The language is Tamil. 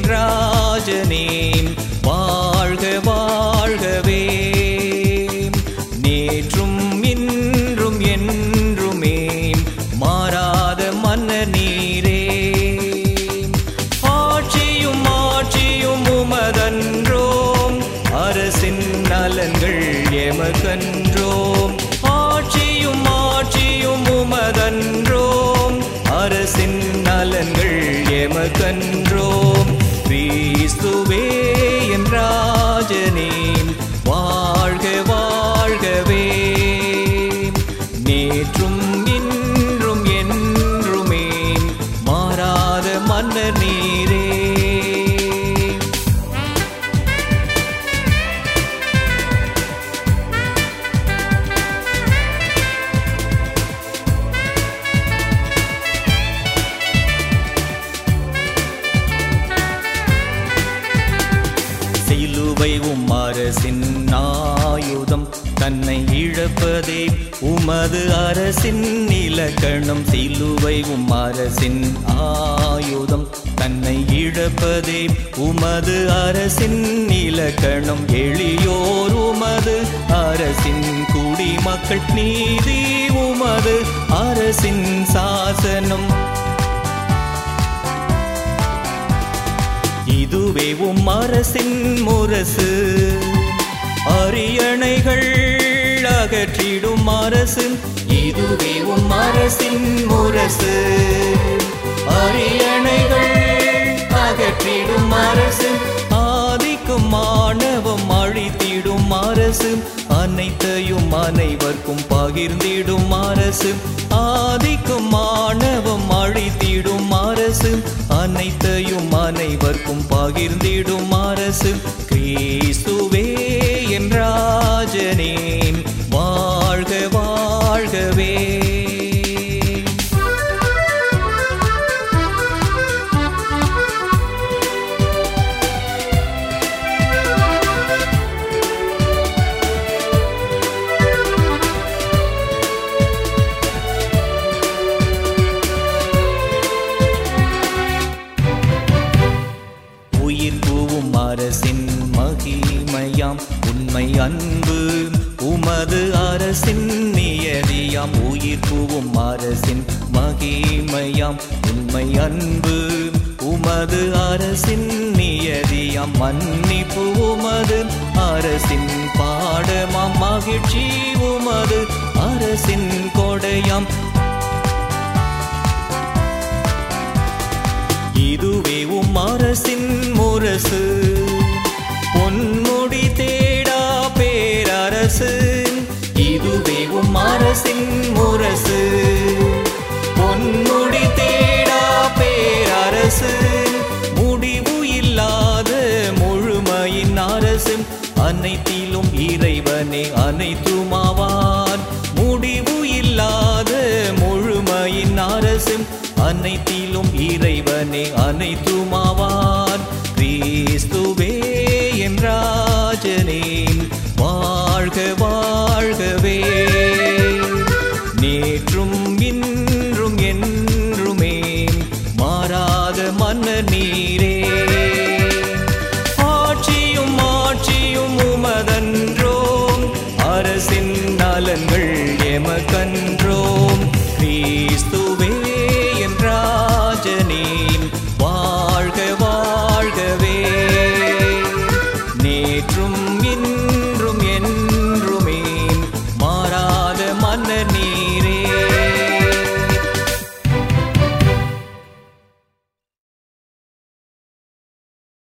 என் ராஜனே வாழ்க வாழ்கவே நேற்றும் இன்றும் என்றுமே மாறாத மன்ன நீரே ஆட்சியும் ஆட்சியும் உமதன்றோம் அரசின் நலன்கள் எமக்கன்றோம் ஆட்சியும் ஆட்சியும் உமதன்றோம் அரசின் நலன்கள் எமக்கன்றோம் கிறிஸ்துவே என் ராஜனே வாழ்க வாழ்கவே நேற்றும் இன்றும் என்றுமே மாறாத மன்னர் நீரே சிலுவை உம் அரசின் ஆயுதம் தன்னை இழப்பதே உமது அரசின் இலக்கணம் சிலுவை உம் அரசின் ஆயுதம் தன்னை இழப்பதே உமது அரசின் இலக்கணம் எளியோர் உமது அரசின் குடிமக்கள் நீதி உமது அரசின் சாசனம் இதுவே உம் அரசின் முரசு அரியணைகள் அகற்றிடும் அரசு இதுவே உம் அரசின் முரசு அரியணைகள் அகற்றிடும் அரசு ஆதிக்கும் மாணவம் அழித்திடும் அரசு அனைத்தையும் அனைவர்க்கும் பகிர்ந்திடும் அரசு ஆதிக்கும் மாணவம் அழித்திடும் அரசு அனைத்தையும் அனைவர்க்கும் பகிர்ந்திடும் அரசு கிறிஸ்துவே என் ராஜனே வாழ்க வாழ்கவே உயிர் பூவும் அரசின் மகிமையாம் உண்மை அன்பு உமது அரசின் நியதியாம் உயிர் பூவும் அரசின் மகிமையாம் உண்மை அன்பு உமது அரசின் நியதியாம் மன்னிப்பு உமது அரசின் பாடமாம் மகிழ்ச்சி உமது அரசின் கொடையாம் இதுவே உம் அரசின் முரசு பொன்முடி தேடா பேரரசு இதுவே உம் அரசின் முரசு பொன்முடி தேடா பேரரசு முடிவு இல்லாத முழுமையின் அரசு அனைத்திலும் இறைவனே அனைத்துமாவான் முடிவு இல்லாத முழுமையின் அரசு அனைத்திலும் இறைவனே அனைத்துமாவான் கிறிஸ்துவே என் ராஜனே வாழ்க வாழ்கவே நேற்றும் இன்றும் என்றுமே மாறாத மன்னர் நீரே ஆட்சியும் ஆட்சியும் உமதன்றோம் அரசின் நலன்கள் எமக்கன்றோம் கிறிஸ்துவே